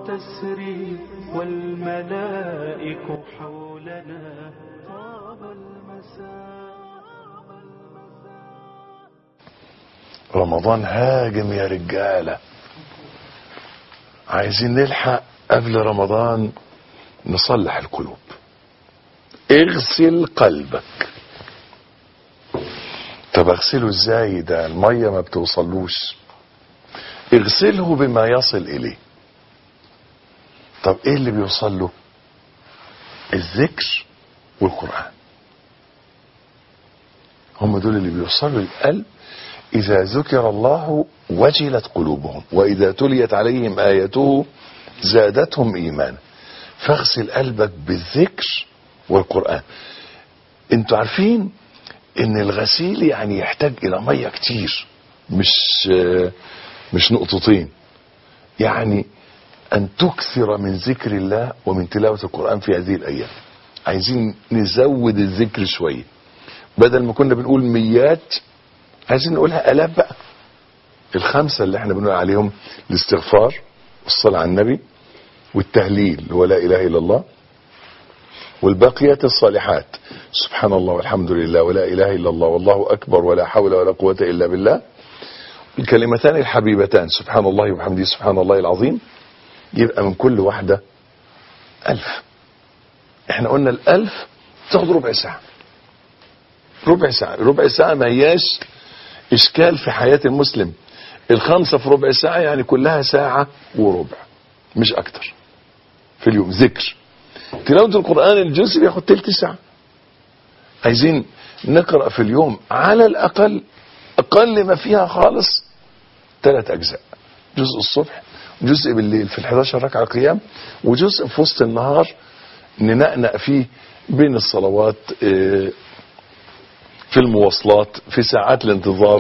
تسري والملائك حولنا طاب المساء رمضان هاجم يا رجالة عايزين نلحق قبل رمضان نصلح القلوب اغسل قلبك طب اغسله ازاي ده المية ما بتوصلوش اغسله بما يصل اليه طب ايه اللي بيوصل له الذكر والقرآن هم دول اللي بيوصلوا للقلب إذا ذكر الله وجلت قلوبهم وإذا تليت عليهم آياته زادتهم إيمانا فاغسل قلبك بالذكر والقرآن انتوا عارفين ان الغسيل يعني يحتاج الى مية كتير مش مش نقطتين يعني ان تكثر من ذكر الله ومن تلاوة القرآن في هذه الايام عايزين نزود الذكر شوية بدل ما كنا بنقول ميات عايزين نقولها الاف بقى الخمسة اللي احنا بنقول عليهم الاستغفار والصلاة على النبي والتهليل اللي هو لا اله الا الله والباقيات الصالحات سبحان الله والحمد لله ولا اله الا الله والله اكبر ولا حول ولا قوة الا بالله الكلمتان الحبيبتان سبحان الله وبحمده سبحان الله العظيم يبقى من كل واحدة ألف احنا قلنا الألف تاخد ربع ساعة ربع ساعة ربع ساعة ما هياش إشكال في حياة المسلم الخمسة في ربع ساعة يعني كلها ساعة وربع مش أكتر في اليوم ذكر تلاوة القرآن الجزء بياخد تلت ساعة عايزين نقرأ في اليوم على الأقل أقل ما فيها خالص ثلاث أجزاء جزء الصبح جزء بالليل في ال 11 ركعة قيام وجزء في وسط النهار ننقنق فيه بين الصلوات اه في المواصلات في ساعات الانتظار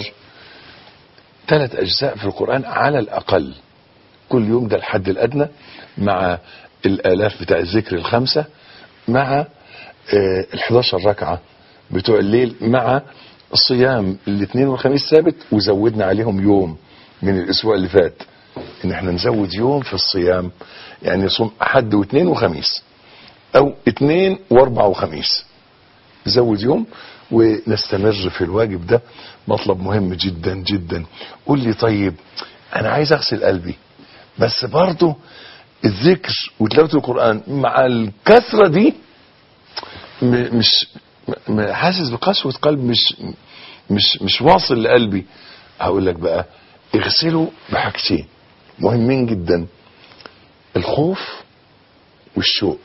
ثلاث أجزاء في القرآن على الأقل كل يوم ده الحد الأدنى مع الآلاف بتاع الذكر الخمسة مع اه ال 11 ركعة بتوع الليل مع الصيام الاثنين والخميس ثابت وزودنا عليهم يوم من الاسبوع اللي فات ان احنا نزود يوم في الصيام يعني نصوم احد واثنين وخميس او اثنين واربع وخميس زود يوم ونستمر في الواجب ده مطلب مهم جدا جدا قول لي طيب انا عايز اغسل قلبي بس برضه الذكر وتلاوه القران مع الكثره دي مش حاسس بقسوه قلب مش مش مش واصل لقلبي هقول لك بقى اغسله بحاجتين مهمين جدا الخوف والشوق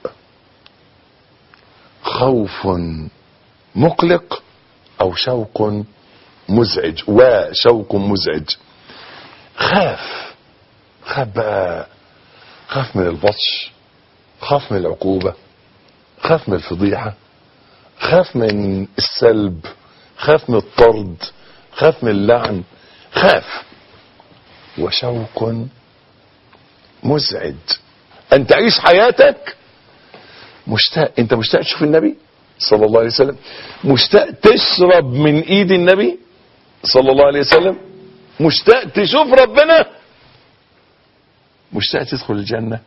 خوف مقلق او شوق مزعج وشوق مزعج خاف خاف بقى خاف من البطش خاف من العقوبة خاف من الفضيحة خاف من السلب خاف من الطرد خاف من اللعن خاف وشوق مزعج ان تعيش حياتك مشتاق انت مشتاق تشوف النبي صلى الله عليه وسلم مشتاق تشرب من ايد النبي صلى الله عليه وسلم مشتاق تشوف ربنا مشتاق تدخل الجنة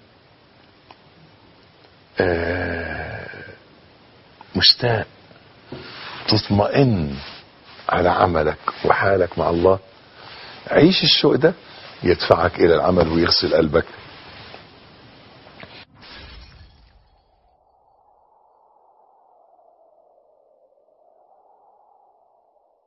آه مشتاق تطمئن على عملك وحالك مع الله عيش الشوق ده يدفعك الى العمل ويغسل قلبك